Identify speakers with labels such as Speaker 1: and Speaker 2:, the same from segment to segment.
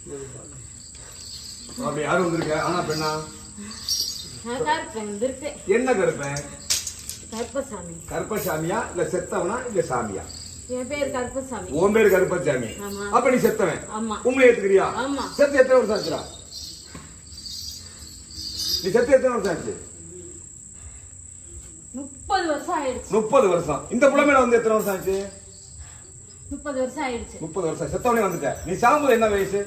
Speaker 1: அப்படி யாரும் வந்திருக்க ஆனா பெண்ணா
Speaker 2: நான் கருப்பேன் வந்திருக்கேன்
Speaker 1: என்ன கருப்பேன்
Speaker 2: கருப்பசாமி
Speaker 1: கருப்பசாமியா இல்ல செத்தவனா இல்ல சாமியா
Speaker 2: என் பேர் கருப்பசாமி
Speaker 1: உன் பேரு கருப்பசாமி
Speaker 2: ஆமா.
Speaker 1: அப்ப நீ செத்தவன்
Speaker 2: ஆமா
Speaker 1: உண்மையை ஏத்துக்கிறியா
Speaker 2: ஆமா.
Speaker 1: செத்து எத்தனை வருஷம் ஆச்சுடா நீ செத்து எத்தனை வருஷம் ஆச்சு
Speaker 2: முப்பது வருஷம் ஆயிடுச்சு
Speaker 1: முப்பது வருஷம் இந்த புலமையில வந்து எத்தனை வருஷம் ஆச்சு
Speaker 2: முப்பது வருஷம் ஆயிடுச்சு
Speaker 1: முப்பது வருஷம் செத்தவனே வந்துட்ட நீ சாகும்போது என்ன வயசு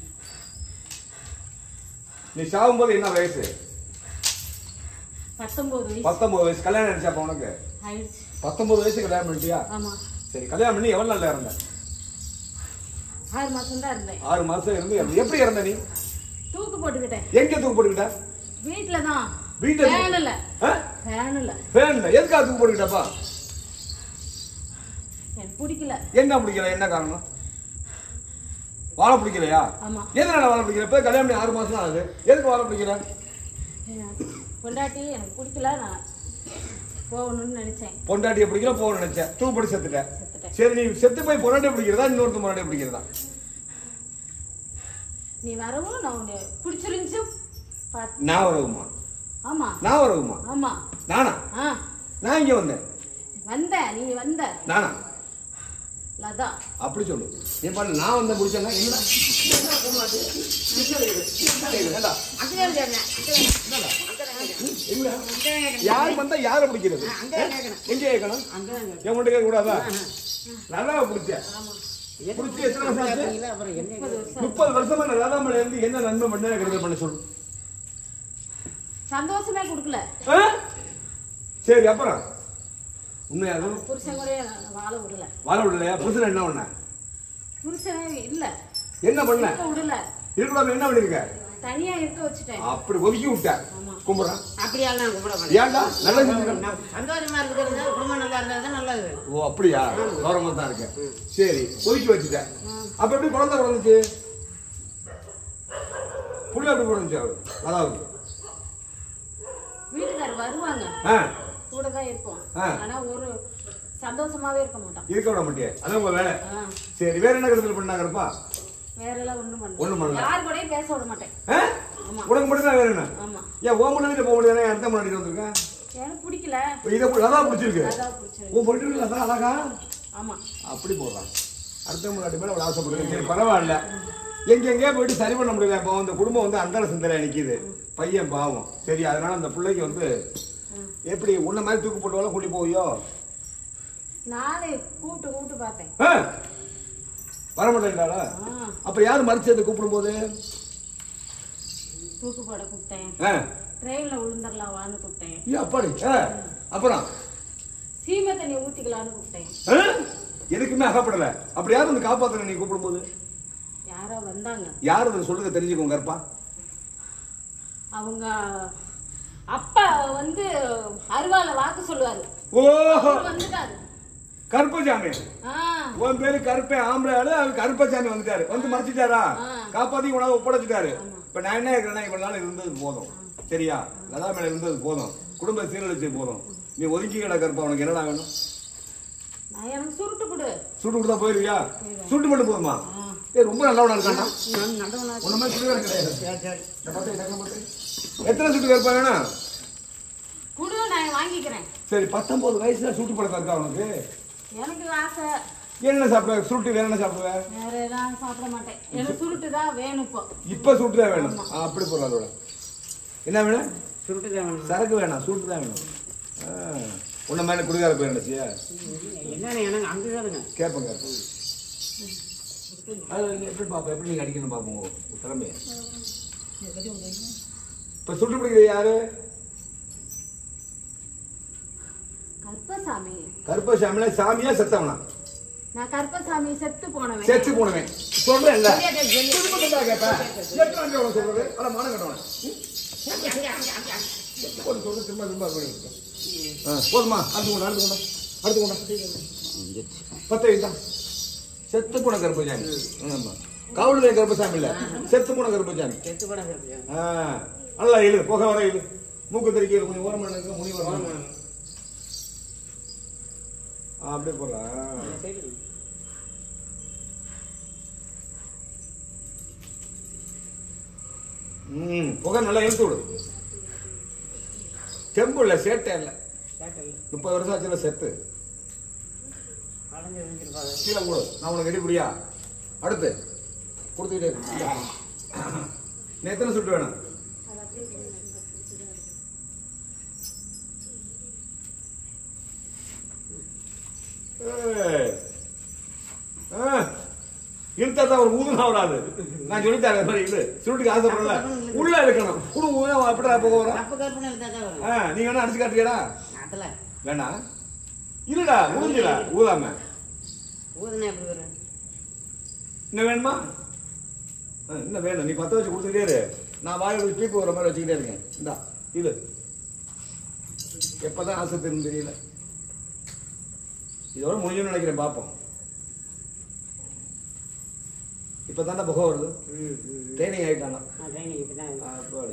Speaker 1: நீ சாகும்போது என்ன வயசு
Speaker 2: பத்தொன்பது வயசு
Speaker 1: பத்தொன்பது வயசு கல்யாணம் நினைச்சாப்பா உனக்கு
Speaker 2: ஆயிடுச்சு
Speaker 1: பத்தொன்பது வயசு கல்யாணம் பண்ணிட்டியா
Speaker 2: ஆமா
Speaker 1: சரி கல்யாணம் பண்ணி எவ்வளவு நாள்ல இருந்த
Speaker 2: ஆறு மாசம் தான் இருந்தேன்
Speaker 1: ஆறு மாசம் இருந்து இறந்த. எப்படி இறந்த நீ
Speaker 2: தூக்கு போட்டுக்கிட்டேன்
Speaker 1: எங்க தூக்கு போட்டுக்கிட்ட
Speaker 2: வீட்டுல தான்
Speaker 1: வீட்டுல தூக்கு-
Speaker 2: ஃபேனுல
Speaker 1: ஆ?
Speaker 2: ஃபேனுல
Speaker 1: ஃபேன்ல எதுக்காக தூக்கு போட்டுக்கிட்டப்பா
Speaker 2: எனக்கு பிடிக்கல
Speaker 1: என்ன பிடிக்கல என்ன காரணம் வாழ பிடிக்கலையா
Speaker 2: ஆமா
Speaker 1: எதனால வாழ பிடிக்கல இப்ப கல்யாணம் பண்ணி ஆறு மாசம் தான் ஆகுது எதுக்கு வாழ பிடிக்கல
Speaker 2: எனக்கு பொண்டாட்டி எனக்கு பிடிக்கல நான் போகணும்னு நினைச்சேன்
Speaker 1: பொண்டாட்டியை பிடிக்கல போக நினைச்சேன் தூக்கு போட்டு செத்துட்டேன்
Speaker 2: செத்துட்டேன்
Speaker 1: சரி நீ செத்து போய் பொண்டாட்டியை பிடிக்கிறதா இன்னொருத்த பொண்டாட்டியை பிடிக்கிறதா
Speaker 2: நீ வரவும் நான் உன்னை பிடிச்சிருந்துச்சு பாத்து
Speaker 1: நான் வரவுமா
Speaker 2: ஆமா
Speaker 1: நான் வரவுமா
Speaker 2: ஆமா
Speaker 1: நானா
Speaker 2: ஆ
Speaker 1: நான் இங்க வந்தேன்
Speaker 2: வந்த நீ வந்த
Speaker 1: நானா
Speaker 2: லதா
Speaker 1: அப்படி சொல்லு நீ பாரு நான் வந்த பிடிச்சேன்னா என்னடா என்னடா பொம்மாட்டு? என்னடா? என்னடா? யார் வந்தா யாரை பிடிக்கிறது எங்க கேட்கணும் என் மட்டும் கேட்க கூடாதா நல்லா பிடிச்ச பிடிச்சி எத்தனை வருஷம் ஆச்சு
Speaker 2: முப்பது வருஷம்
Speaker 1: முப்பது வருஷமா நான் ராதாமலை இருந்து என்ன நன்மை பண்ண கிடையாது பண்ண சொல்லு
Speaker 2: சந்தோஷமே கொடுக்கல
Speaker 1: ஆ? சரி அப்புறம் உண்மையாக
Speaker 2: புருஷன் கூட வாழ விடல
Speaker 1: வாழ விடலையா புருஷன் என்ன பண்ண
Speaker 2: புருஷனே இல்ல
Speaker 1: என்ன பண்ண
Speaker 2: இருக்க விடல
Speaker 1: இருக்கக்கூடாது என்ன பண்ணிருக்க
Speaker 2: தனியா இருக்க வச்சுட்டேன்
Speaker 1: அப்படி ஒதுக்கி விட்ட
Speaker 2: ஆமா.
Speaker 1: கும்பிடுறான்
Speaker 3: அப்படியெல்லாம் கும்பிட மாட்டேன்
Speaker 1: ஏன்டா நல்லா செஞ்சுருக்க
Speaker 3: நான் சந்தோஷமா இருக்கிறது குடும்பம் நல்லா இருந்தா தான் நல்லது
Speaker 1: ஓ அப்படியா கௌரவமா தான் இருக்கேன் சரி ஒதுக்கி வச்சுட்டேன் அப்ப எப்படி குழந்தை பிறந்துச்சு புள்ள எப்படி பிறந்துச்சு அவரு அதாவது
Speaker 2: வீட்டுக்காரர் வருவாங்க
Speaker 1: ஆ,
Speaker 2: கூட தான் இருப்போம்
Speaker 1: ஆ.
Speaker 2: ஆனா ஒரு சந்தோஷமாவே இருக்க மாட்டான்
Speaker 1: இருக்க விட மாட்டியே அதான் உங்க வேலை
Speaker 2: ஆ.
Speaker 1: சரி வேற என்ன கருத்தில் பண்ணாங்கப்பா
Speaker 2: வேற எல்லாம் ஒண்ணும்
Speaker 1: ஒண்ணும்
Speaker 2: பண்ணல
Speaker 1: பண்ணல.
Speaker 2: யார் கூடயும் பேச விட மாட்டேன் ஆமா.
Speaker 1: உனக்கு மட்டும் தான் வேற என்ன
Speaker 2: ஆமா
Speaker 1: ஏன் ஓ முன்னாடி போக முடியாது அடுத்த முன்னாடி வந்திருக்கேன்
Speaker 2: எனக்கு பிடிக்கல
Speaker 1: இப்ப இதை லதா பிடிச்சிருக்கு
Speaker 2: அதான் பிடிச்சிருக்கு
Speaker 1: உன் பொண்ணு லதா அழகா
Speaker 2: ஆமா
Speaker 1: அப்படி போடுறான் அடுத்த முன்னாடி மேல அவள் ஆசைப்படுறேன் சரி பரவாயில்ல எங்க எங்கேயோ போயிட்டு சரி பண்ண முடியல இப்போ அந்த குடும்பம் வந்து அந்தார சிந்தனை நிக்குது பையன் பாவம் சரி அதனால அந்த பிள்ளைக்கு வந்து எப்படி உன்ன மாதிரி தூக்கு போட்டு கூட்டி போவியோ
Speaker 2: நானே கூப்பிட்டு கூப்பிட்டு பார்த்தேன்
Speaker 1: ஆ? வர மாட்டேன்டாளா
Speaker 2: ஆ,
Speaker 1: அப்ப யார் மறைச்சது கூப்பிடும் போது
Speaker 2: தூக்கு போட கூப்பிட்டேன்
Speaker 1: ஆ.
Speaker 2: ட்ரெயின்ல விழுந்துடலாம் வான்னு கூப்பிட்டேன்
Speaker 1: ஏ, அப்பாடி ஆ. அப்புறம்
Speaker 2: சீமை தண்ணி ஊத்திக்கலான்னு கூப்பிட்டேன்
Speaker 1: ஆ? எதுக்குமே அகப்படல அப்படி யார் வந்து காப்பாத்தன நீ கூப்பிடும் போது
Speaker 2: யாரோ வந்தாங்க
Speaker 1: யார் அதை சொல்லுங்க தெரிஞ்சுக்கோங்க கற்பா
Speaker 2: அவங்க அப்பா வந்து அருவால வாக்கு சொல்லுவாரு
Speaker 1: ஓஹோ
Speaker 2: அவர் வந்துட்டாரு
Speaker 1: கருப்பசாமி
Speaker 2: ஆ,
Speaker 1: உன் பேரு கருப்பே ஆம்பளை ஆளு அவர் கருப்பசாமி வந்துட்டாரு வந்து மறைச்சிட்டாரா
Speaker 2: ஆ.
Speaker 1: காப்பாத்தி உணவு ஒப்படைச்சிட்டாரு இப்ப நான் என்ன கேட்கிறேன்னா இவ்வளவு நாள் இருந்தது போதும் சரியா லதா மேல இருந்தது போதும் குடும்ப சீரழிச்சு போதும் நீ ஒதுக்கி கிட கருப்பா உனக்கு என்னடா வேணும்
Speaker 2: நான் எனக்கு சுருட்டு கொடு
Speaker 1: சுட்டு கொடுத்தா போயிருவியா சுட்டு மட்டும் போதுமா ஏ ரொம்ப நல்லவனா இருக்காண்டா
Speaker 3: நான் நல்லவனா
Speaker 1: உன்ன மாதிரி சுடுகாரம் கிடையாது
Speaker 3: சரி, சரி.
Speaker 1: இந்த பாத்து, இந்த பாத்து, பாத்து. எத்தனை சுட்டு கருப்பா வேணும்
Speaker 2: குடு நான் வாங்கிக்கிறேன்
Speaker 1: சரி பத்தொன்பது வயசுல சுட்டு பழக்கம் இருக்கா உனக்கு
Speaker 2: எனக்கு ஆசை
Speaker 1: என்ன சாப்பிடுவ சுருட்டு வேற என்ன சாப்பிடுவ
Speaker 2: வேற எதாவது சாப்பிட மாட்டேன் எனக்கு சுருட்டு தான் வேணும் இப்போ
Speaker 1: இப்ப சுட்டு தான் வேணும் ஆ, அப்படி போடுறோம் அதோட என்ன வேணும்
Speaker 3: சுருட்டு தான் வேணும்.
Speaker 1: சரக்கு வேணாம் சூட்டு தான் வேணும் ஆ, உன்ன மாதிரி குடிகார போய் நினைச்சியா
Speaker 3: என்னன்னு எனக்கு அங்க கேளுங்க
Speaker 1: கேட்பேன் கேட்பேன் அது நீ எப்படி பாப்பா எப்படி நீங்க அடிக்கணும் பாப்போம் உங்க உங்க திறமைய இப்ப சுட்டு பிடிக்கிறது யாரு
Speaker 2: கருப்பசாமி
Speaker 1: கருப்பசாமில சாமியா செத்தவனா
Speaker 2: நான் கருப்பசாமி செத்து போனவன்
Speaker 1: செத்து போனவன் சொல்றேன்ல திரும்ப திரும்ப கேட்பேன் எத்தனை வாட்டி உனக்கு சொல்றது அட மானம் கட்டவன போட்டு சொல்றது திரும்ப திரும்ப அது பண்ணி விட்டு. ஆ, போதுமா அடுத்து கொண்டா அடுத்து கொண்டா அடுத்து கொண்டா பத்து வைத்தா செத்து போன கருப்பசாமி ஆமா காவலுடைய கருப்பசாமி இல்ல செத்து போன கருப்பசாமி
Speaker 3: செத்து கூட இருக்கு.
Speaker 1: ஆ, நல்லா இழு புகை வர இழு மூக்கு தெறிக்க இழு கொஞ்சம் ஓரமா இருக்கு முனி வர அப்படியே போடுறா
Speaker 3: சரி.
Speaker 1: ம் புகை நல்லா இழுத்து விடு செம்பு இல்லை சேட்டை இல்லை
Speaker 3: கேட்டல
Speaker 1: முப்பது வருஷம் ஆச்சுல செத்து
Speaker 3: அடைஞ்சு இருந்திருப்பாங்க
Speaker 1: கீழே போடு நான் உனக்கு அடிப்படியா அடுத்து கொடுத்துக்கிட்டே இரு. நீ எத்தனை சுட்டு வேணும் ஏய். ஆ. இழுத்தா தான் ஒரு ஊதுனா வராது நான் சொல்லித்தரேன் மாதிரி இது சுருட்டுக்கு ஆசைப்படல உள்ள இருக்கணும் குடு எப்படா போக வரும்
Speaker 3: கப்பு கற்பனை இருந்தா தான் வரும்
Speaker 1: ஆ, நீ வேணா அடிச்சு காட்டுறியடா
Speaker 3: அதுல
Speaker 1: வேணா இல்லடா ஊதுல ஊதாம
Speaker 3: ஊதுனா எப்படி வரும்
Speaker 1: இன்னும் வேணுமா ஆ, இன்னும் வேணும் நீ பத்த வச்சு கொடுத்துக்கிட்டே இரு நான் வாயை வச்சு பீப்பு வர மாதிரி வச்சுக்கிட்டே இருக்கேன் இந்தா இது எப்பதான் ஆசை தெரியும் தெரியல இதோட முடியும்னு நினைக்கிறேன் பார்ப்போம் இப்போ தானே புகை வருது
Speaker 3: ம் ம்
Speaker 1: ட்ரைனிங் ஆகிட்டானா
Speaker 3: நான் ட்ரைனிங் இப்போ தான்
Speaker 1: அப்படி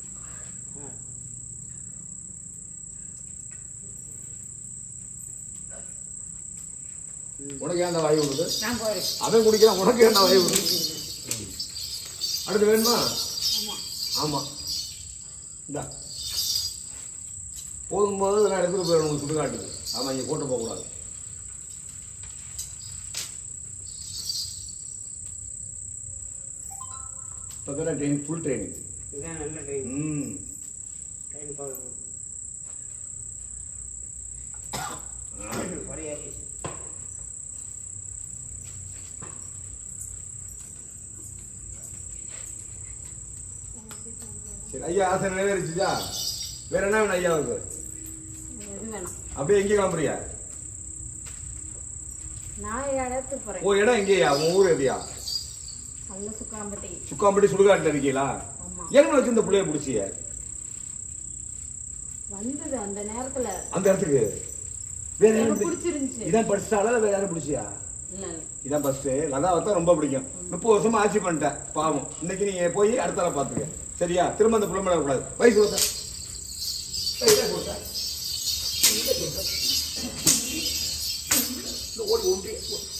Speaker 1: உனக்கு ஏன் அந்த வாயு விடுது
Speaker 3: நான் போறேன்
Speaker 1: அவன் குடிக்கிறான் உனக்கு என்ன வாயு விடுது அடுத்து வேணுமா ஆமா இந்தா போதும்போது நான் எடுத்துட்டு போயிடணும் உங்களுக்கு சுடுகாட்டுக்கு ஆமா இங்க போட்டு போகக்கூடாது இப்போ தானே ட்ரெயின் ஃபுல் ட்ரைனிங்
Speaker 3: இதுதான் நல்ல ட்ரைனிங்
Speaker 1: ம்
Speaker 3: ட்ரைன் போகணும் ஒரே அடி.
Speaker 1: சரி ஐயா ஆசை நிறைவேறிச்சுச்சா வேற என்ன வேணும் ஐயாவுக்கு
Speaker 2: எது வேணும்
Speaker 1: அப்படியே எங்கே கிளம்புறியா
Speaker 2: நான் இடத்துக்கு போறேன்
Speaker 1: ஓ இடம் எங்கேயா உன் ஊர் எதையா
Speaker 2: நல்ல சுக்காம்பட்டி
Speaker 1: சுக்காம்பட்டி சுடுகாட்டில் இருக்கீங்களா
Speaker 2: ஆமா
Speaker 1: எங்க வச்சு இந்த புள்ளைய பிடிச்சிய
Speaker 2: வந்தது அந்த நேரத்துல
Speaker 1: அந்த இடத்துக்கு வேற
Speaker 2: எனக்கு
Speaker 1: யாரும்
Speaker 2: பிடிச்சிருந்துச்சு
Speaker 1: இதான் படிச்சால வேற யாரும் பிடிச்சியா
Speaker 2: இல்ல இல்ல
Speaker 1: இதான் ஃபர்ஸ்ட் லதாவை தான் ரொம்ப பிடிக்கும் முப்பது வருஷமா ஆட்சி பண்ணிட்டேன் பாவம் இன்னைக்கு நீங்க போய் அடுத்த நாள் பாத்துக்க சரியா திரும்ப அந்த புள்ள மேல கூடாது வயசு கொடுத்தா ஓடி ஓடி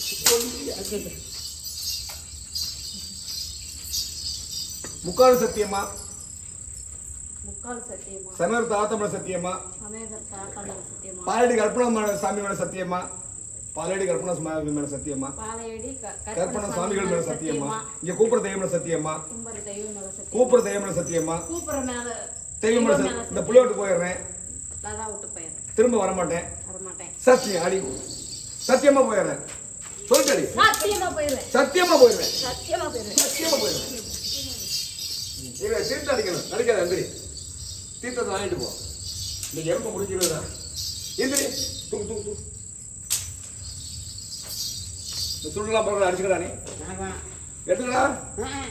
Speaker 1: முக்கால் சத்தியமா
Speaker 2: முக்கால் சத்தியமா
Speaker 1: சமயர் தாத்தமன சத்தியமா
Speaker 2: சமயகர் தாத்தாளர் சத்தியமா
Speaker 1: பாலடி கற்பனா சாமி மேல சத்தியமா பாலடி கற்பனா சாமி மேல சத்தியமா
Speaker 2: பாலையடி க-
Speaker 1: கற்பனா சுவாமிகள் மேல சத்தியமா இங்க கூப்பிட தெய்வம் மேல சத்தியமா
Speaker 2: கும்பர தெய்வம் மேல சத்தியம்
Speaker 1: கூப்பிட தெய்வம் மேல சத்தியமா
Speaker 2: கூப்பிடுற மேல
Speaker 1: தெய்வம் மேல சத்தியம். இந்த புள்ள விட்டு போயிடுறேன்
Speaker 2: லதா விட்டு போயிடுறேன்
Speaker 1: திரும்ப வர மாட்டேன்
Speaker 2: வரமாட்டேன்
Speaker 1: சத்தியம் அடி சத்தியமா போயிடுறேன் சொல்லிட்டடி
Speaker 2: சத்தியமா போயிடுவேன்
Speaker 1: சத்தியமா போயிடுவேன்
Speaker 2: சத்தியமா போயிடுவேன்
Speaker 1: சத்தியமா போயிடுவேன் இல்ல தீர்த்தம் அடிக்கணும் நடிக்காத எந்திரி தீர்த்தத்தை வாங்கிட்டு போ இன்னைக்கு எலும்ப முடிக்கிறதா எந்திரி தூக்கு தூக்கு தூக்கு இந்த சுடுலாம் பரவாயில்ல அடிச்சுக்கடா நீ
Speaker 3: எனக்கு வேணாம்.
Speaker 1: எடுத்துக்கடா
Speaker 3: ஆ,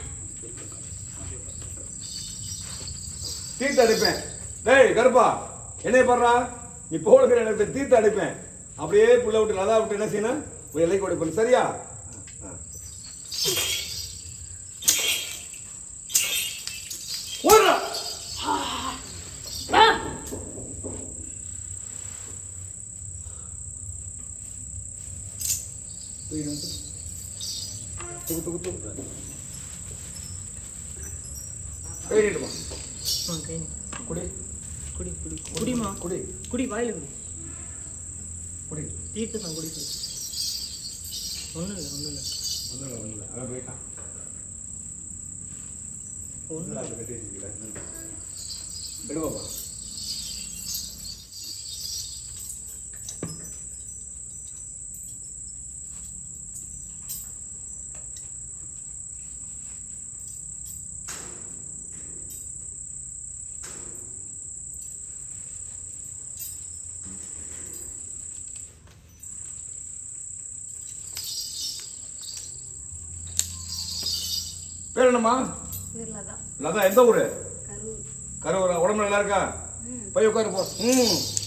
Speaker 1: தீர்த்து அடிப்பேன் டேய் கருப்பா என்னைய பாடுறா நீ போடுகிற எனக்கு தீர்த்து அடிப்பேன் அப்படியே புள்ள விட்டு லதா விட்டு என்ன செய்யணும் ஒரு எல்லைக்கு ஓடி பண்ணு சரியா ஆ. ஓடுறா. தூக்கு, தூக்கு, தூக்கு, தூக்கு. கை நீட்டுமா. குடி
Speaker 4: குடி குடி குடிமா
Speaker 1: குடி
Speaker 4: குடி வாயில குடி
Speaker 1: குடி
Speaker 4: தீர்த்து தான் குடி குடி ஒன்றும் இல்லை ஒன்றும் இல்லை
Speaker 1: ஒண்ணும் இல்ல, ஒண்ணும் இல்ல. அவன் போயிட்டான்.
Speaker 4: ஒன்றும்
Speaker 1: என்னடா இப்படி கட்டி வச்சிருக்கிற? எடு பாப்பா. பேர் என்னம்மா
Speaker 2: பேர் லதா
Speaker 1: லதா எந்த ஊரு
Speaker 2: கரூர்
Speaker 1: கரூர் உடம்பு நல்லா இருக்கா
Speaker 2: ம்
Speaker 1: போய் உட்காரு போ ம்